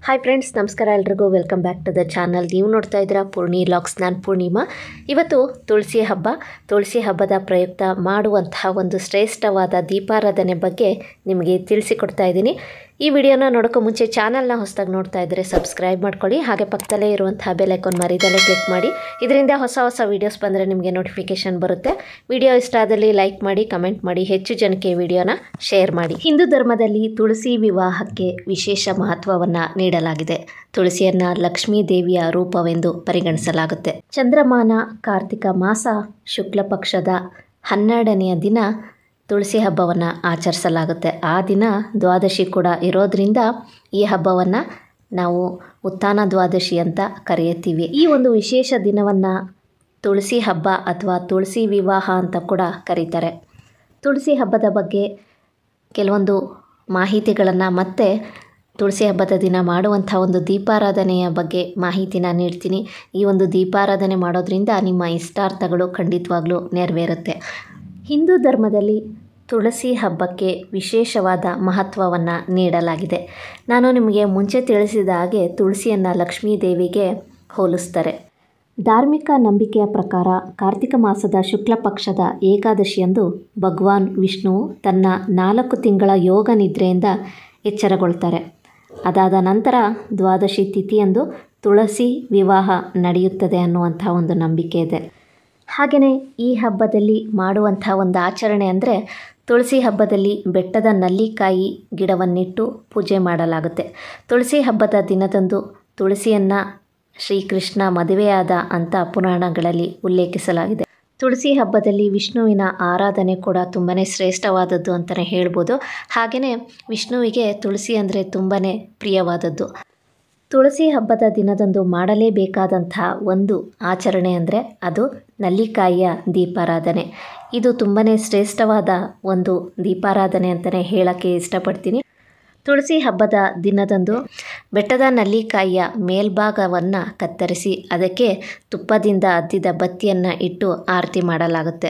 hi friends ನಮಸ್ಕಾರ ಎಲ್ರಿಗೂ welcome back to the channel ನೀವು ನೋಡ್ತಾ ಇದ್ದೀರಾ ಪೂರ್ಣಿ ಲಾಕ್ಸ್ ನಾನು ಪೂರ್ಣಿಮಾ ಇವತ್ತು ತುಳಸಿ ಹಬ್ಬ ತುಳಸಿ ಹಬ್ಬದ ಪ್ರಯುಕ್ತ ಮಾಡುವಂತಹ ಒಂದು ಶ್ರೇಷ್ಠವಾದ ದೀಪಾರಾಧನೆ ಬಗ್ಗೆ ನಿಮಗೆ ತಿಳಿಸಿಕೊಡ್ತಾ ಇದ್ದೀನಿ ಈ ವಿಡಿಯೋನ ನೋಡೋಕ್ಕೂ ಮುಂಚೆ ಚಾನಲ್ನ ಹೊಸದಾಗಿ ನೋಡ್ತಾ ಇದ್ದರೆ ಸಬ್ಸ್ಕ್ರೈಬ್ ಮಾಡ್ಕೊಳ್ಳಿ ಹಾಗೆ ಪಕ್ಕದಲ್ಲೇ ಇರುವಂತಹ ಬೆಲ್ ಐಕಾನ್ ಮರಿದಲ್ಲೇ ಕ್ಲಿಕ್ ಮಾಡಿ ಇದರಿಂದ ಹೊಸ ಹೊಸ ವೀಡಿಯೋಸ್ ಬಂದರೆ ನಿಮಗೆ ನೋಟಿಫಿಕೇಶನ್ ಬರುತ್ತೆ ವಿಡಿಯೋ ಇಷ್ಟ ಆದಲ್ಲಿ ಲೈಕ್ ಮಾಡಿ ಕಮೆಂಟ್ ಮಾಡಿ ಹೆಚ್ಚು ಜನಕ್ಕೆ ವಿಡಿಯೋನ ಶೇರ್ ಮಾಡಿ ಹಿಂದೂ ಧರ್ಮದಲ್ಲಿ ತುಳಸಿ ವಿವಾಹಕ್ಕೆ ವಿಶೇಷ ಮಹತ್ವವನ್ನು ನೀಡಲಾಗಿದೆ ತುಳಸಿಯನ್ನ ಲಕ್ಷ್ಮೀ ದೇವಿಯ ರೂಪವೆಂದು ಪರಿಗಣಿಸಲಾಗುತ್ತೆ ಚಂದ್ರಮಾನ ಕಾರ್ತಿಕ ಮಾಸ ಶುಕ್ಲ ಪಕ್ಷದ ಹನ್ನೆರಡನೆಯ ದಿನ ತುಳಸಿ ಹಬ್ಬವನ್ನು ಆಚರಿಸಲಾಗುತ್ತೆ ಆ ದಿನ ದ್ವಾದಶಿ ಕೂಡ ಇರೋದ್ರಿಂದ ಈ ಹಬ್ಬವನ್ನು ನಾವು ಉತ್ಥಾನ ದ್ವಾದಶಿ ಅಂತ ಕರೆಯುತ್ತೀವಿ ಈ ಒಂದು ವಿಶೇಷ ದಿನವನ್ನು ತುಳಸಿ ಹಬ್ಬ ಅಥವಾ ತುಳಸಿ ವಿವಾಹ ಅಂತ ಕೂಡ ಕರೀತಾರೆ ತುಳಸಿ ಹಬ್ಬದ ಬಗ್ಗೆ ಕೆಲವೊಂದು ಮಾಹಿತಿಗಳನ್ನು ಮತ್ತೆ ತುಳಸಿ ಹಬ್ಬದ ದಿನ ಮಾಡುವಂಥ ಒಂದು ದೀಪಾರಾಧನೆಯ ಬಗ್ಗೆ ಮಾಹಿತಿನ ನೀಡ್ತೀನಿ ಈ ಒಂದು ದೀಪಾರಾಧನೆ ಮಾಡೋದ್ರಿಂದ ನಿಮ್ಮ ಇಷ್ಟಾರ್ಥಗಳು ಖಂಡಿತವಾಗ್ಲೂ ನೆರವೇರುತ್ತೆ ಹಿಂದೂ ಧರ್ಮದಲ್ಲಿ ತುಳಸಿ ಹಬ್ಬಕ್ಕೆ ವಿಶೇಷವಾದ ಮಹತ್ವವನ್ನು ನೀಡಲಾಗಿದೆ ನಾನು ನಿಮಗೆ ಮುಂಚೆ ತಿಳಿಸಿದ ಹಾಗೆ ತುಳಸಿಯನ್ನು ಲಕ್ಷ್ಮೀ ದೇವಿಗೆ ಹೋಲಿಸ್ತಾರೆ ಧಾರ್ಮಿಕ ನಂಬಿಕೆಯ ಪ್ರಕಾರ ಕಾರ್ತಿಕ ಮಾಸದ ಶುಕ್ಲ ಪಕ್ಷದ ಏಕಾದಶಿಯಂದು ಭಗವಾನ್ ವಿಷ್ಣು ತನ್ನ ನಾಲ್ಕು ತಿಂಗಳ ಯೋಗ ನಿದ್ರೆಯಿಂದ ಎಚ್ಚರಗೊಳ್ತಾರೆ ಅದಾದ ನಂತರ ದ್ವಾದಶಿ ತಿಥಿಯಂದು ತುಳಸಿ ವಿವಾಹ ನಡೆಯುತ್ತದೆ ಅನ್ನುವಂಥ ಒಂದು ನಂಬಿಕೆ ಇದೆ ಹಾಗೆಯೇ ಈ ಹಬ್ಬದಲ್ಲಿ ಮಾಡುವಂಥ ಒಂದು ಆಚರಣೆ ಅಂದರೆ ತುಳಸಿ ಹಬ್ಬದಲ್ಲಿ ಬೆಟ್ಟದ ನಲ್ಲಿಕಾಯಿ ಗಿಡವನ್ನಿಟ್ಟು ಪೂಜೆ ಮಾಡಲಾಗುತ್ತೆ ತುಳಸಿ ಹಬ್ಬದ ದಿನದಂದು ತುಳಸಿಯನ್ನು ಶ್ರೀಕೃಷ್ಣ ಮದುವೆಯಾದ ಅಂತ ಪುರಾಣಗಳಲ್ಲಿ ಉಲ್ಲೇಖಿಸಲಾಗಿದೆ ತುಳಸಿ ಹಬ್ಬದಲ್ಲಿ ವಿಷ್ಣುವಿನ ಆರಾಧನೆ ಕೂಡ ತುಂಬಾ ಶ್ರೇಷ್ಠವಾದದ್ದು ಅಂತಲೇ ಹೇಳ್ಬೋದು ಹಾಗೆಯೇ ವಿಷ್ಣುವಿಗೆ ತುಳಸಿ ಅಂದರೆ ತುಂಬಾ ಪ್ರಿಯವಾದದ್ದು ತುಳಸಿ ಹಬ್ಬದ ದಿನದಂದು ಮಾಡಲೇಬೇಕಾದಂಥ ಒಂದು ಆಚರಣೆ ಅಂದರೆ ಅದು ನಲ್ಲಿಕಾಯಿಯ ದೀಪಾರಾಧನೆ ಇದು ತುಂಬಾ ಶ್ರೇಷ್ಠವಾದ ಒಂದು ದೀಪಾರಾಧನೆ ಅಂತಲೇ ಹೇಳೋಕ್ಕೆ ಇಷ್ಟಪಡ್ತೀನಿ ತುಳಸಿ ಹಬ್ಬದ ದಿನದಂದು ಬೆಟ್ಟದ ನಲ್ಲಿಕಾಯಿಯ ಮೇಲ್ಭಾಗವನ್ನು ಕತ್ತರಿಸಿ ಅದಕ್ಕೆ ತುಪ್ಪದಿಂದ ಅದ್ದಿದ ಬತ್ತಿಯನ್ನು ಇಟ್ಟು ಆರತಿ ಮಾಡಲಾಗುತ್ತೆ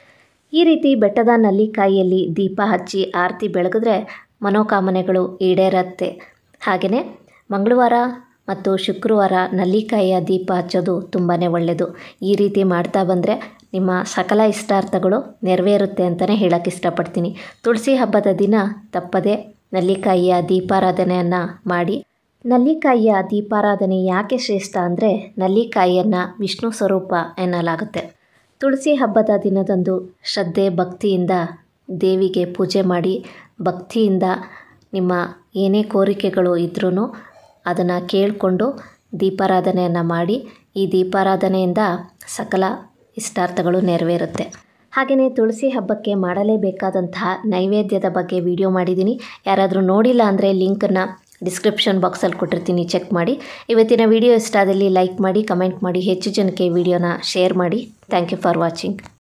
ಈ ರೀತಿ ಬೆಟ್ಟದ ನಲ್ಲಿಕಾಯಿಯಲ್ಲಿ ದೀಪ ಹಚ್ಚಿ ಆರತಿ ಬೆಳಗಿದ್ರೆ ಮನೋಕಾಮನೆಗಳು ಈಡೇರತ್ತೆ ಹಾಗೆಯೇ ಮಂಗಳವಾರ ಮತ್ತು ಶುಕ್ರವಾರ ನಲ್ಲಿಕಾಯಿಯ ದೀಪ ಹಚ್ಚೋದು ತುಂಬಾ ಒಳ್ಳೆಯದು ಈ ರೀತಿ ಮಾಡ್ತಾ ಬಂದರೆ ನಿಮ್ಮ ಸಕಲ ಇಷ್ಟಾರ್ಥಗಳು ನೆರವೇರುತ್ತೆ ಅಂತಲೇ ಹೇಳೋಕ್ಕೆ ಇಷ್ಟಪಡ್ತೀನಿ ತುಳಸಿ ಹಬ್ಬದ ದಿನ ತಪ್ಪದೆ ನಲ್ಲಿಕಾಯಿಯ ದೀಪಾರಾಧನೆಯನ್ನು ಮಾಡಿ ನಲ್ಲಿಕಾಯಿಯ ದೀಪಾರಾಧನೆ ಯಾಕೆ ಶ್ರೇಷ್ಠ ಅಂದರೆ ನಲ್ಲಿಕಾಯಿಯನ್ನು ವಿಷ್ಣು ಸ್ವರೂಪ ಎನ್ನಲಾಗುತ್ತೆ ತುಳಸಿ ಹಬ್ಬದ ದಿನದಂದು ಶ್ರದ್ಧೆ ಭಕ್ತಿಯಿಂದ ದೇವಿಗೆ ಪೂಜೆ ಮಾಡಿ ಭಕ್ತಿಯಿಂದ ನಿಮ್ಮ ಏನೇ ಕೋರಿಕೆಗಳು ಇದ್ರೂ ಅದನ್ನು ಕೇಳಿಕೊಂಡು ದೀಪಾರಾಧನೆಯನ್ನು ಮಾಡಿ ಈ ದೀಪಾರಾಧನೆಯಿಂದ ಸಕಲ ಇಷ್ಟಾರ್ಥಗಳು ನೆರವೇರುತ್ತೆ ಹಾಗೆಯೇ ತುಳಸಿ ಹಬ್ಬಕ್ಕೆ ಮಾಡಲೇಬೇಕಾದಂತಹ ನೈವೇದ್ಯದ ಬಗ್ಗೆ ವಿಡಿಯೋ ಮಾಡಿದ್ದೀನಿ ಯಾರಾದರೂ ನೋಡಿಲ್ಲ ಅಂದರೆ ಲಿಂಕನ್ನು ಡಿಸ್ಕ್ರಿಪ್ಷನ್ ಬಾಕ್ಸಲ್ಲಿ ಕೊಟ್ಟಿರ್ತೀನಿ ಚೆಕ್ ಮಾಡಿ ಇವತ್ತಿನ ವಿಡಿಯೋ ಇಷ್ಟ ಆದಲ್ಲಿ ಲೈಕ್ ಮಾಡಿ ಕಮೆಂಟ್ ಮಾಡಿ ಹೆಚ್ಚು ಜನಕ್ಕೆ ವಿಡಿಯೋನ ಶೇರ್ ಮಾಡಿ ಥ್ಯಾಂಕ್ ಯು ಫಾರ್ ವಾಚಿಂಗ್